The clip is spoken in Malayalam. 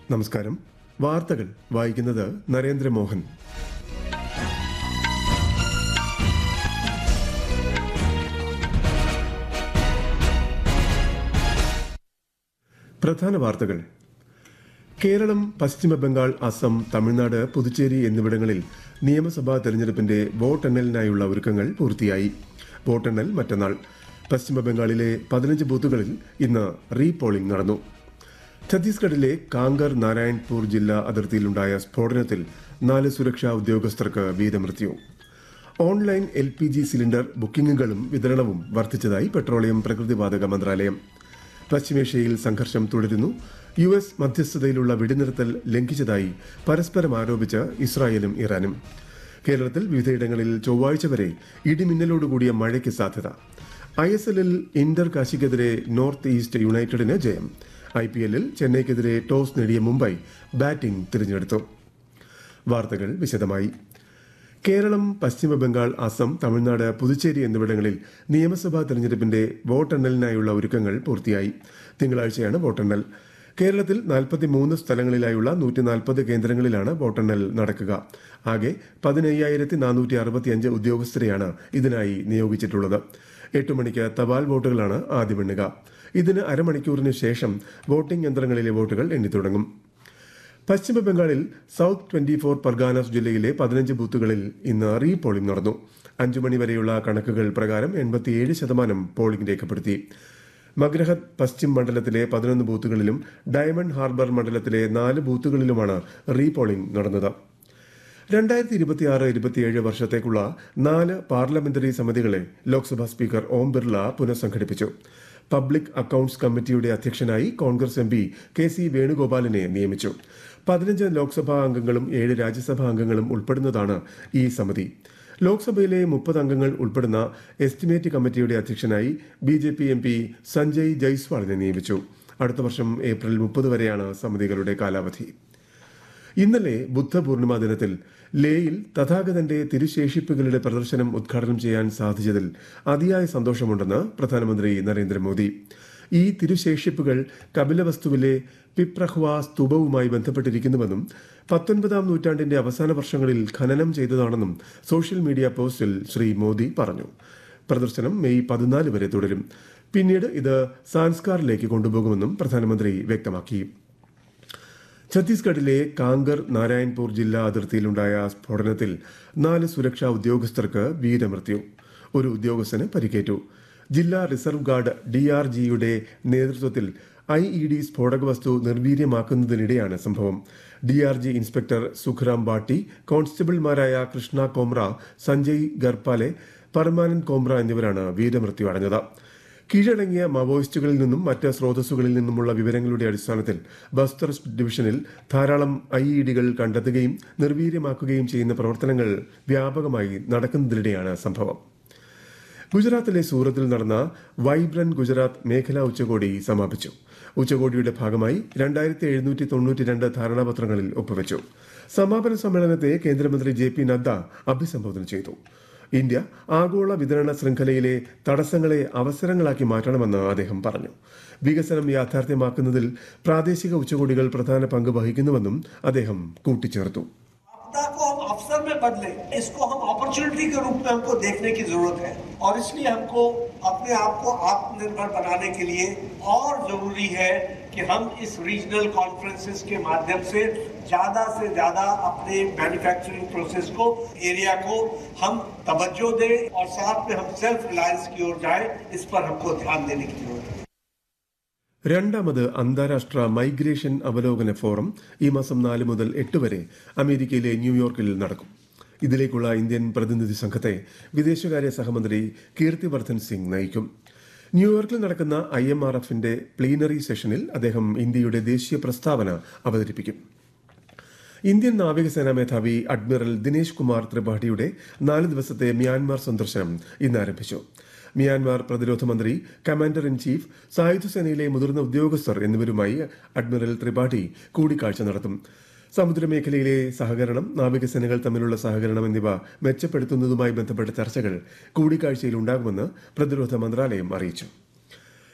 നമസ്കാരം വാർത്തകൾ വായിക്കുന്നത് നരേന്ദ്രമോഹൻ പ്രധാന വാർത്തകൾ കേരളം പശ്ചിമ ബംഗാൾ അസം തമിഴ്നാട് പുതുച്ചേരി എന്നിവിടങ്ങളിൽ നിയമസഭാ തെരഞ്ഞെടുപ്പിന്റെ വോട്ടെണ്ണലിനായുള്ള ഒരുക്കങ്ങൾ പൂർത്തിയായി വോട്ടെണ്ണൽ മറ്റന്നാൾ പശ്ചിമ ബംഗാളിലെ പതിനഞ്ച് ബൂത്തുകളിൽ ഇന്ന് റീ പോളിംഗ് നടന്നു ഛത്തീസ്ഗഡിലെ കാങ്കർ നാരായൺപൂർ ജില്ലാ അതിർത്തിയിലുണ്ടായ സ്ഫോടനത്തിൽ നാല് സുരക്ഷാ ഉദ്യോഗസ്ഥർക്ക് വീരമൃത്യു online L P G cylinder ബുക്കിംഗുകളും വിതരണവും വർദ്ധിച്ചതായി പെട്രോളിയം പ്രകൃതിവാതക മന്ത്രാലയം പശ്ചിമേഷ്യയിൽ സംഘർഷം തുടരുന്നു യു എസ് മധ്യസ്ഥതയിലുള്ള വെടിനിർത്തൽ ലംഘിച്ചതായി പരസ്പരം ആരോപിച്ച് ഇസ്രായേലും ഇറാനും കേരളത്തിൽ വിവിധയിടങ്ങളിൽ ചൊവ്വാഴ്ച വരെ ഇടിമിന്നലോടുകൂടിയ മഴയ്ക്ക് സാധ്യത ഐ എസ് എല്ലിൽ ഇന്റർ കാശിക്കെതിരെ നോർത്ത് ഈസ്റ്റ് യുണൈറ്റഡിന് ജയം ഐ പി എല്ലിൽ ചെന്നൈക്കെതിരെ ടോസ് നേടിയ മുംബൈ ബാറ്റിംഗ് തിരഞ്ഞെടുത്തു വാർത്തകൾ വിശദമായി കേരളം പശ്ചിമ ബംഗാൾ അസം തമിഴ്നാട് പുതുച്ചേരി എന്നിവിടങ്ങളിൽ നിയമസഭാ തെരഞ്ഞെടുപ്പിന്റെ വോട്ടെണ്ണലിനായുള്ള ഒരുക്കങ്ങൾ പൂർത്തിയായി തിങ്കളാഴ്ചയാണ് വോട്ടെണ്ണൽ കേരളത്തിൽ 43 സ്ഥലങ്ങളിലായുള്ള നൂറ്റി നാൽപ്പത് കേന്ദ്രങ്ങളിലാണ് വോട്ടെണ്ണൽ നടക്കുക ആകെ പതിനയ്യായിരത്തി നാനൂറ്റി അറുപത്തിയഞ്ച് ഉദ്യോഗസ്ഥരെയാണ് ഇതിനായി നിയോഗിച്ചിട്ടുള്ളത് എട്ട് മണിക്ക് തപാൽ വോട്ടുകളാണ് ആദ്യം എണ്ണുക ഇതിന് അരമണിക്കൂറിന് ശേഷം വോട്ടിംഗ് യന്ത്രങ്ങളിലെ വോട്ടുകൾ എണ്ണിത്തുടങ്ങും പശ്ചിമ ബംഗാളിൽ സൌത്ത് ട്വന്റി ഫോർ പർഗാനസ് ജില്ലയിലെ പതിനഞ്ച് ബൂത്തുകളിൽ ഇന്ന് റീ പോളിംഗ് നടന്നു അഞ്ചു മണി വരെയുള്ള കണക്കുകൾ പ്രകാരം എൺപത്തിയേഴ് ശതമാനം പോളിംഗ് രേഖപ്പെടുത്തി മഗ്രഹത് പശ്ചിം മണ്ഡലത്തിലെ പതിനൊന്ന് ബൂത്തുകളിലും ഡയമണ്ട് ഹാർബർ മണ്ഡലത്തിലെ നാല് ബൂത്തുകളിലുമാണ് റീ പോളിംഗ് നടന്നത് രണ്ടായിരത്തി ഇരുപത്തിയാറ് ഇരുപത്തിയേഴ് വർഷത്തേക്കുള്ള നാല് പാർലമെന്ററി സമിതികളെ ലോക്സഭാ സ്പീക്കർ ഓം ബിർള പുനഃസംഘടിപ്പിച്ചു പബ്ലിക് അക്കൌണ്ട്സ് കമ്മിറ്റിയുടെ അധ്യക്ഷനായി Congress M P K C വേണുഗോപാലിനെ നിയമിച്ചു പതിനഞ്ച് ലോക്സഭാ അംഗങ്ങളും ഏഴ് രാജ്യസഭാ അംഗങ്ങളും ഉൾപ്പെടുന്നതാണ് ഈ സമിതി ലോക്സഭയിലെ മുപ്പത് അംഗങ്ങൾ ഉൾപ്പെടുന്ന എസ്റ്റിമേറ്റ് കമ്മിറ്റിയുടെ അധ്യക്ഷനായി B J P M P Sanjay ജയ്സ്വാളിനെ നിയമിച്ചു അടുത്ത വർഷം ഏപ്രിൽ മുപ്പത് വരെയാണ് സമിതികളുടെ കാലാവധി ഇന്നലെ ബുദ്ധപൂർണിമ ദിനത്തിൽ ലേയിൽ തഥാഗതന്റെ തിരുശേഷിപ്പുകളുടെ പ്രദർശനം ഉദ്ഘാടനം ചെയ്യാൻ സാധിച്ചതിൽ അതിയായ സന്തോഷമുണ്ടെന്ന് പ്രധാനമന്ത്രി നരേന്ദ്രമോദി ഈ തിരുശേഷിപ്പുകൾ കപിലവസ്തുവിലെ പിപ്രഹ്വ സ്തൂപവുമായി ബന്ധപ്പെട്ടിരിക്കുന്നുവെന്നും പത്തൊൻപതാം നൂറ്റാണ്ടിന്റെ അവസാന വർഷങ്ങളിൽ ഖനനം ചെയ്തതാണെന്നും സോഷ്യൽ മീഡിയ പോസ്റ്റിൽ ശ്രീ മോദി പറഞ്ഞു പ്രദർശനം മെയ് പതിനാല് വരെ തുടരും പിന്നീട് ഇത് സാൻസ്കാറിലേക്ക് കൊണ്ടുപോകുമെന്നും പ്രധാനമന്ത്രി വ്യക്തമാക്കി ഛത്തീസ്ഗഡിലെ കാങ്കർ നാരായൺപൂർ ജില്ലാ അതിർത്തിയിലുണ്ടായ സ്ഫോടനത്തിൽ നാല് സുരക്ഷാ ഉദ്യോഗസ്ഥർക്ക് വീരമൃത്യു ഒരു ഉദ്യോഗസ്ഥന് പരിക്കേറ്റു ജില്ലാ റിസർവ് ഗാർഡ് ഡി ആർ ജിയുടെ നേതൃത്വത്തിൽ ഐ ഇ ഡി സ്ഫോടക വസ്തു നിർവീര്യമാക്കുന്നതിനിടെയാണ് സംഭവം D R G inspector Sukhram Batti കോൺസ്റ്റബിൾമാരായ കൃഷ്ണ കോമ്ര സഞ്ജയ് ഗർപ്പാലെ പർമാനന്ദ് കോമ്ര എന്നിവരാണ് വീരമൃത്യു അടഞ്ഞത് കീഴടങ്ങിയ മാവോയിസ്റ്റുകളിൽ നിന്നും മറ്റ് സ്രോതസ്സുകളിൽ നിന്നുമുള്ള വിവരങ്ങളുടെ അടിസ്ഥാനത്തിൽ ബസ്തർ ഡിവിഷനിൽ ധാരാളം ഐ ഇ ഡികൾ കണ്ടെത്തുകയും നിർവീര്യമാക്കുകയും ചെയ്യുന്ന പ്രവർത്തനങ്ങൾ വ്യാപകമായി നടക്കുന്നതിനിടെയാണ് സംഭവം ഗുജറാത്തിലെ സൂറത്തിൽ നടന്ന വൈബ്രന്റ് ഗുജറാത്ത് മേഖലാ ഉച്ചകോടി സമാപിച്ചു ഉച്ചകോടിയുടെ ഭാഗമായി രണ്ടായിരത്തി എഴുന്നൂറ്റി തൊണ്ണൂറ്റി രണ്ട് ധാരണാപത്രങ്ങളിൽ ഒപ്പുവെച്ചു സമാപന സമ്മേളനത്തെ കേന്ദ്രമന്ത്രി ജെ പി നദ്ദ അഭിസംബോധന ചെയ്തു ഇന്ത്യ ആഗോള വിതരണ ശൃംഖലയിലെ തടസ്സങ്ങളെ അവസരങ്ങളാക്കി മാറ്റണമെന്ന് അദ്ദേഹം പറഞ്ഞു വികസനം യാഥാർത്ഥ്യമാക്കുന്നതിൽ പ്രാദേശിക ഉച്ചകോടികൾ പ്രധാന പങ്ക് വഹിക്കുന്നുവെന്നും അദ്ദേഹം കൂട്ടിച്ചേർത്തു आपदा को हम अवसर में बदले इसको हम अपॉर्चुनिटी के रूप में हमको देखने की जरूरत है और इसलिए हमको अपने आप को आत्मनिर्भर बनाने के लिए और जरूरी है कि हम इस रीजनल कॉन्फ्रेंसेस के माध्यम से ज्यादा से ज्यादा अपने मैन्युफैक्चरिंग प्रोसेस को एरिया को हम तवज्जो दें और साथ में हम सेल्फ रिलायंस की ओर जाएं इस पर हमको ध्यान देने की जरूरत है രണ്ടാമത് അന്താരാഷ്ട്ര മൈഗ്രേഷൻ അവലോകന ഫോറം ഈ മാസം നാല് മുതൽ എട്ട് വരെ അമേരിക്കയിലെ ന്യൂയോർക്കിൽ നടക്കും ഇതിലേക്കുള്ള ഇന്ത്യൻ പ്രതിനിധി സംഘത്തെ വിദേശകാര്യ സഹമന്ത്രി കീർത്തിവർദ്ധൻ സിംഗ് നയിക്കും ന്യൂയോർക്കിൽ നടക്കുന്ന ഐ എം ആർ എഫിന്റെ പ്ലീനറി സെഷനിൽ അദ്ദേഹം ഇന്ത്യയുടെ ദേശീയ പ്രസ്താവന അവതരിപ്പിക്കും ഇന്ത്യൻ നാവികസേനാ മേധാവി അഡ്മിറൽ ദിനേശ് കുമാർ ത്രിപാഠിയുടെ നാല് ദിവസത്തെ മ്യാൻമാർ സന്ദർശനം ഇന്ന് ആരംഭിച്ചു മ്യാൻമാർ പ്രതിരോധ മന്ത്രി കമാൻഡർ ഇൻ ചീഫ് സായുധസേനയിലെ മുതിർന്ന ഉദ്യോഗസ്ഥർ എന്നിവരുമായി അഡ്മിറൽ ത്രിപാഠി കൂടിക്കാഴ്ച നടത്തും സമുദ്രമേഖലയിലെ സഹകരണം നാവികസേനകൾ തമ്മിലുള്ള സഹകരണം എന്നിവ മെച്ചപ്പെടുത്തുന്നതുമായി ബന്ധപ്പെട്ട ചർച്ചകൾ കൂടിക്കാഴ്ചയിൽ ഉണ്ടാകുമെന്ന് പ്രതിരോധ മന്ത്രാലയം അറിയിച്ചു